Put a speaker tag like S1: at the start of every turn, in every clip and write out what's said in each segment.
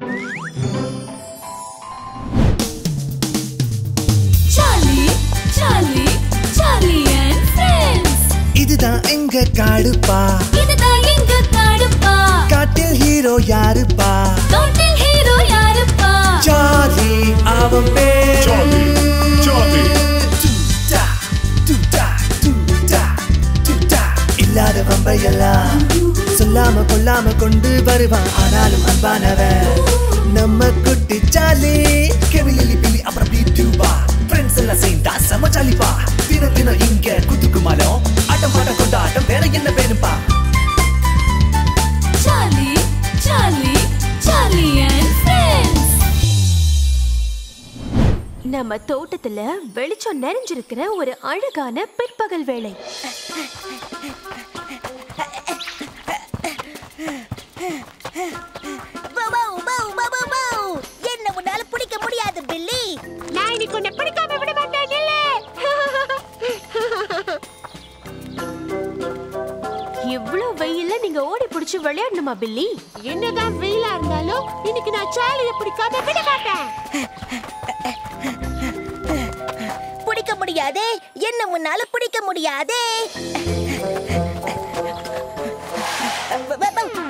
S1: Charlie, Charlie, Charlie and friends.
S2: இதுதான் எங்க காடுப்பா
S1: இதுதான் எங்க காடுப்பா
S2: காட்டில் ஹீரோ யாருப்பா
S1: காட்டில் ஹீரோ யாருப்பா
S2: ஜாலி அவன் பேர்
S3: Charlie, Charlie.
S2: டூடா, டூடா, டூடா, டூடா. இல்லாத வம்பையெல்லாம் சொல்லாம கொல்லாம கொண்டு வருவான் ஆனாலும் அன்பானவன் நம்ம குட்டி சாலி கெவிலி பிலி அப்புறம் பீட்டுவா ஃப்ரெண்ட்ஸ் எல்லாம் சேர்ந்தா செம ஜாலிப்பா தினம் தினம் இங்க குத்துக்குமாலும் ஆட்டம் பாட்டம் கொண்டாட்டம் வேற என்ன வேணும்பா
S1: Charlie, Charlie, Charlie and friends.
S4: நம்ம தோட்டத்துல வெளிச்சம் நிறைஞ்சிருக்கிற ஒரு அழகான பிற்பகல் வேளை
S5: பவ், பவ், பவ், பவ், பவ். என்ன உன்னால பிடிக்க முடியாது பில்லி
S4: நான் இன்னைக்கு உன்னை பிடிக்காம விட மாட்டேன் இவ்ளோ வெயில்ல நீங்க ஓடி பிடிச்சு விளையாடணுமா பில்லி என்னதான் வெயிலா இருந்தாலும் இன்னைக்கு நான் சாலிய பிடிக்காம விட மாட்டேன்
S5: பிடிக்க முடியாதே என்ன உன்னால பிடிக்க முடியாதே பவ், பவ், பவ்.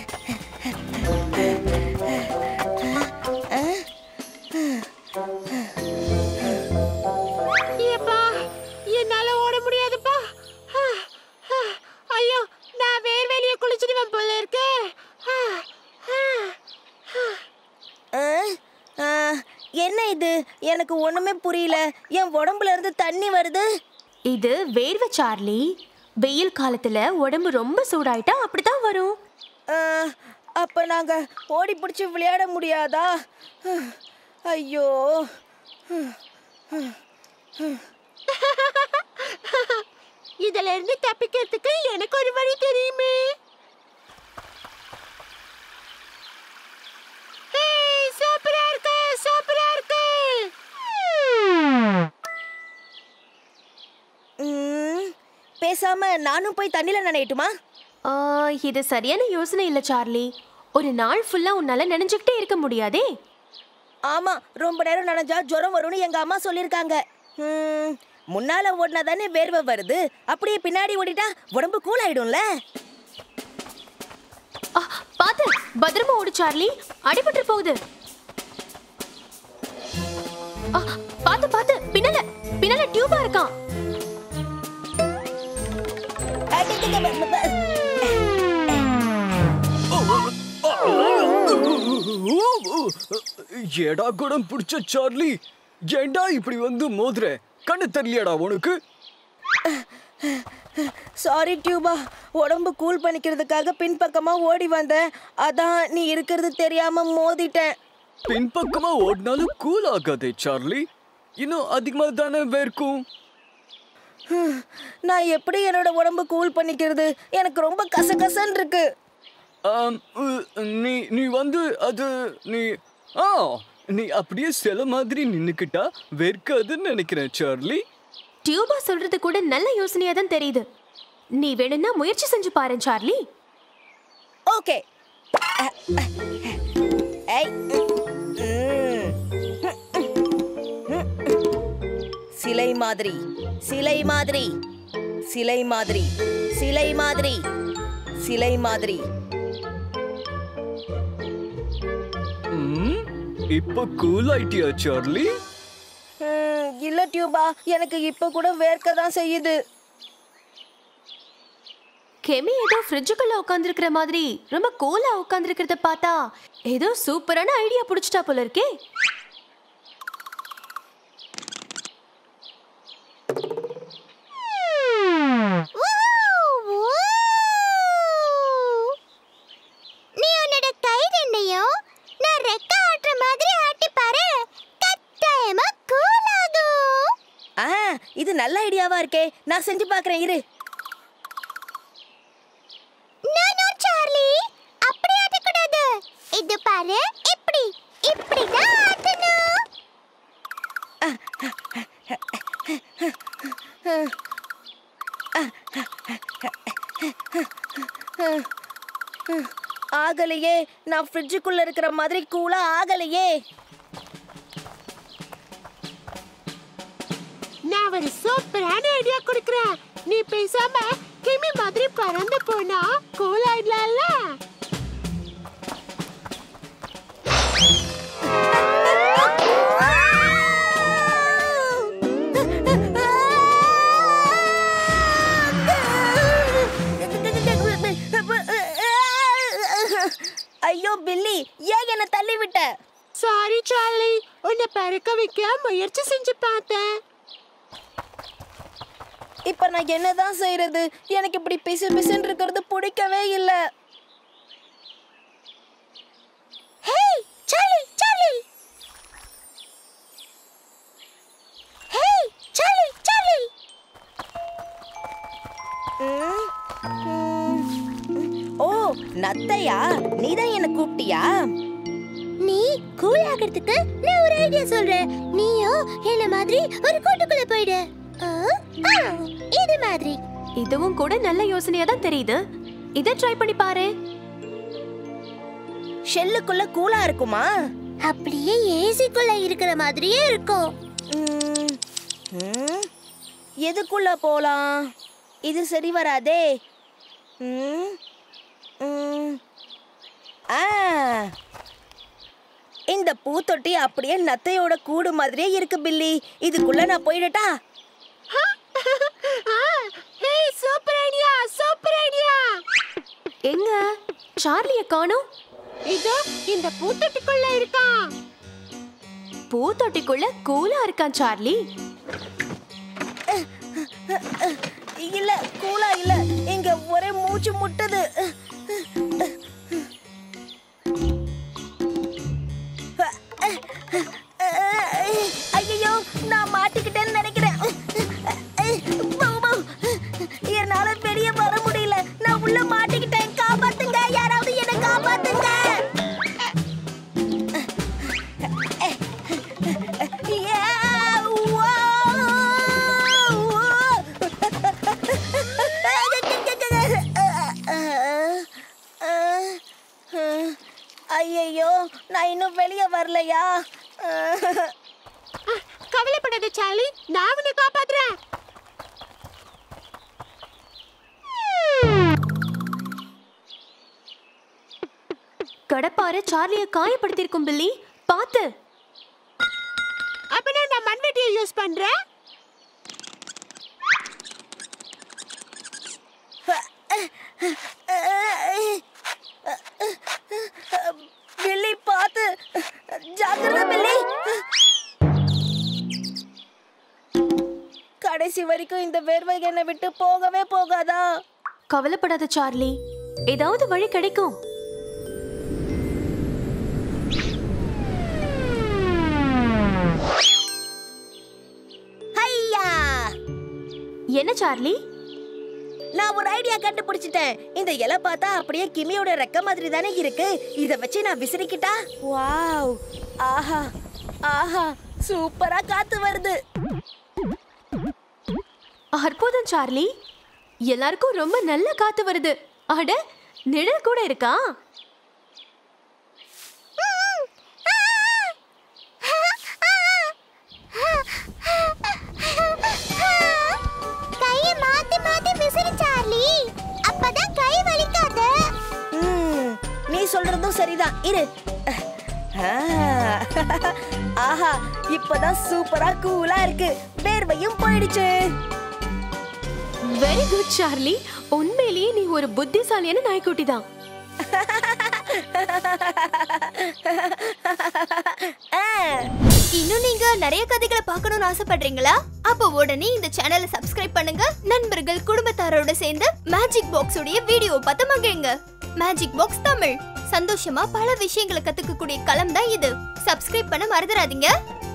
S4: ஏப்பா என்னால ஓட முடியாதுப்பா ஆ, ஆ, ஐயோ நான் வேர்வேலிய குளிச்சிடுவேன் போல இருக்கு ஆ, ஆ.
S5: ஆ? ஆ, என்ன இது எனக்கு ஒண்ணுமே புரியல என் உடம்புல இருந்து தண்ணி வருது
S4: இது வேர்வை சார்லி வெயில் காலத்துல உடம்பு ரொம்ப சூடாயிட்டா அப்படிதான் வரும்
S5: ஆ, அப்ப நாங்க ஓடி பிடிச்சி விளையாட முடியாதா ஐயோ
S4: இதுல இருந்து தப்பிக்கிறதுக்கு எனக்கு ஒரு வழி தெரியுமே ஏய், சூப்பரா இருக்கு சூப்பரா இருக்கு
S5: ம், பேசாம நானும் போய் தண்ணில நனையட்டுமா
S4: ஆ, இது சரியான யோசனை இல்ல சார்லி ஒரு நாள் ஃபுல்லா உன்னால நினைஞ்சுக்கிட்டே இருக்க முடியாதே
S5: ஆமா ரொம்ப நேரம் நனைஞ்சா ஜுரம் வரும்னு எங்க அம்மா சொல்லிருக்காங்க ம், முன்னால ஓடினா தானே வேர்வை வருது அப்படியே பின்னாடி ஓடிட்டா உடம்பு கூல் ஆயிடும்ல
S4: ஆ, பாத்து பத்திரமா ஓடு சார்லி அடிபட்டு போகுது ஆ, பாத்து பாத்து பின்னால பின்னால டியூபா இருக்கான்
S6: ஏடா குடம் பிடிச்ச சார்லி ஏண்டா இப்படி வந்து மோதுற கண்ணு தெரியலடா உனக்கு
S5: சாரி டியூபா உடம்பு கூல் பண்ணிக்கிறதுக்காக பின்பக்கமா ஓடி வந்தேன் அதான் நீ இருக்கிறது தெரியாம மோதிட்டேன்
S6: பின்பக்கமா ஓடினாலும் கூல் ஆகாதே சார்லி இன்னும் அதிகமா தானே வேர்க்கும்
S5: நான் எப்படி என்னோட உடம்பு கூல் பண்ணிக்கிறது எனக்கு ரொம்ப கசகசன்னு இருக்கு
S6: ஆம், உ, நீ நீ வந்து அது நீ ஆ நீ அப்படியே சில மாதிரி நின்னுக்கிட்டா வேர்க்காதுன்னு நினைக்கிறேன் சார்லி
S4: டியூபா சொல்றது கூட நல்ல யோசனையா தான் தெரியுது நீ வேணும்னா முயற்சி செஞ்சு பாரு சார்லி
S5: ஓகே ஐ, ம். சிலை மாதிரி சிலை மாதிரி சிலை மாதிரி சிலை மாதிரி சிலை மாதிரி
S6: ம், இப்ப கூல் ஆயிட்டியா சார்லி
S5: ம், இல்ல டியூபா எனக்கு இப்ப கூட வேர்க்க தான் செய்யுது
S4: கெமி ஏதோ ஃப்ரிட்ஜுக்குள்ள உட்காந்துருக்கிற மாதிரி ரொம்ப கூலா உட்காந்துருக்கிறத பார்த்தா ஏதோ சூப்பரான ஐடியா புடிச்சிட்டா போல இருக்கே
S7: நீ உன்னோட கை ரெண்டையும் நான் ரெக்க ஆட்டுற மாதிரி ஆட்டி பாரு கட்டாயமா கூல் ஆகும்
S5: ஆ இது நல்ல ஐடியாவா இருக்கே நான் செஞ்சு பார்க்கறேன் இரு
S7: நோ நோ சார்லி அப்படி ஆட்டக்கூடாது இது பாரு இப்படி இப்படி தான் ஆட்டணும்
S5: ஆகலையே நான் ஃப்ரிட்ஜுக்குள்ள இருக்கிற மாதிரி கூலா ஆகலையே
S4: நான் ஒரு சூப்பரான ஐடியா கொடுக்குறேன் நீ பேசாம கிமி மாதிரி பறந்து போனா கூல் ஆயிடலாம்ல
S5: ஐயோ பில்லி ஏன் என்ன தள்ளி விட்ட
S4: சாரி சார்லி உன்னை பறக்க வைக்க முயற்சி செஞ்சு பார்த்தேன்
S5: இப்ப நான் என்னதான் செய்யறது எனக்கு இப்படி பிசு பிசுன்னு இருக்கிறது பிடிக்கவே இல்ல
S7: hey Charlie Charlie hey Charlie Charlie
S5: ம், ம், ஓ நத்தையா நீதான் என்ன கூப்பிட்டியா
S7: நீ கூல் ஆகிறதுக்கு நான் ஒரு ஐடியா சொல்றேன் நீயும் என்ன மாதிரி ஒரு கூட்டுக்குள்ள போயிடு ஆ, ஆ, இது மாதிரி
S1: இதுவும் கூட நல்ல யோசனையா தான் தெரியுது இதை ட்ரை பண்ணி பாரு
S5: ஷெல்லுக்குள்ள கூலா இருக்குமா
S7: அப்படியே ஏசிக்குள்ள இருக்கிற மாதிரியே இருக்கும்
S5: ம், ம், எதுக்குள்ள போலாம் இது சரி வராதே ம், ம். ஆ இந்த பூத்தொட்டி அப்படியே நத்தையோட கூடு மாதிரியே இருக்கு பில்லி இதுக்குள்ள நான் போயிடட்டா
S4: hey super idea super idea
S1: எங்க சார்லிய காணோம்
S4: இதோ இந்த பூத்தொட்டிக்குள்ள இருக்கான்
S1: பூத்தொட்டிக்குள்ள கூலா இருக்கான் சார்லி
S5: இல்ல கூலா இல்ல இங்க ஒரே மூச்சு முட்டுது ஐயோ நான் மாட்டிக்கிட்டேன்னு நினைக்கிறேன் பௌ, பௌ. என்னால வெளியே வர முடியல நான் உள்ள மாட்டிக்கிட்டேன் காப்பாத்துங்க யாராவது என்ன காப்பாத்துங்க Yeah, ஐயோ நான் இன்னும் வெளியே வரலையா
S4: கவலைப்படாத சார்லி நான் உன்னை காப்பாத்துறேன்
S1: கடப்பார சார்லிய காயப்படுத்திருக்கும் பில்லி பாத்து
S4: அப்ப நான் மண்வெட்டியை யூஸ் பண்றேன்
S5: பில்லி பார்த்து ஜாக்கிரதை பில்லி கடைசி வரைக்கும் இந்த வேர்வை என்னை விட்டு போகவே போகாதா
S1: கவலைப்படாத சார்லி ஏதாவது வழி கிடைக்கும்
S5: ஐயா
S1: என்ன சார்லி
S5: நான் ஒரு ஐடியா கண்டுபிடிச்சிட்டேன் இந்த இலை பார்த்தா அப்படியே கிமியோட ரெக்க மாதிரி தானே இருக்கு இத வச்சு நான் விசிறிக்கிட்டா வாவ் ஆஹா ஆஹா சூப்பரா காத்து வருது
S1: அற்புதம் சார்லி எல்லாருக்கும் ரொம்ப நல்ல காத்து வருது அட நிழல் கூட இருக்கா
S7: கைய மாத்தி மாத்தி விசிறு சார்லி அப்பதான் கை வலிக்காது
S5: ம், நீ சொல்றதும் சரிதான் இரு ஆ, ஆஹா இப்பதான் சூப்பரா கூலா இருக்கு வேர்வையும் போயிடுச்சு
S1: வெரி குட் சார்லி உண்மையிலேயே நீ ஒரு புத்திசாலியான நாய்க்குட்டி தான்
S5: ஆ,
S3: இன்னும் நீங்க நிறைய கதைகளை பார்க்கணும்னு ஆசைப்படுறீங்களா அப்போ உடனே இந்த சேனலை சப்ஸ்கிரைப் பண்ணுங்க நண்பர்கள் குடும்பத்தாரோட சேர்ந்து மேஜிக் பாக்ஸ் உடைய வீடியோ பார்த்து மகிழுங்க மேஜிக் பாக்ஸ் தமிழ் சந்தோஷமா பல விஷயங்களை கத்துக்கக்கூடிய களம் தான் இது சப்ஸ்கிரைப் பண்ண மறந்துடாதீங்க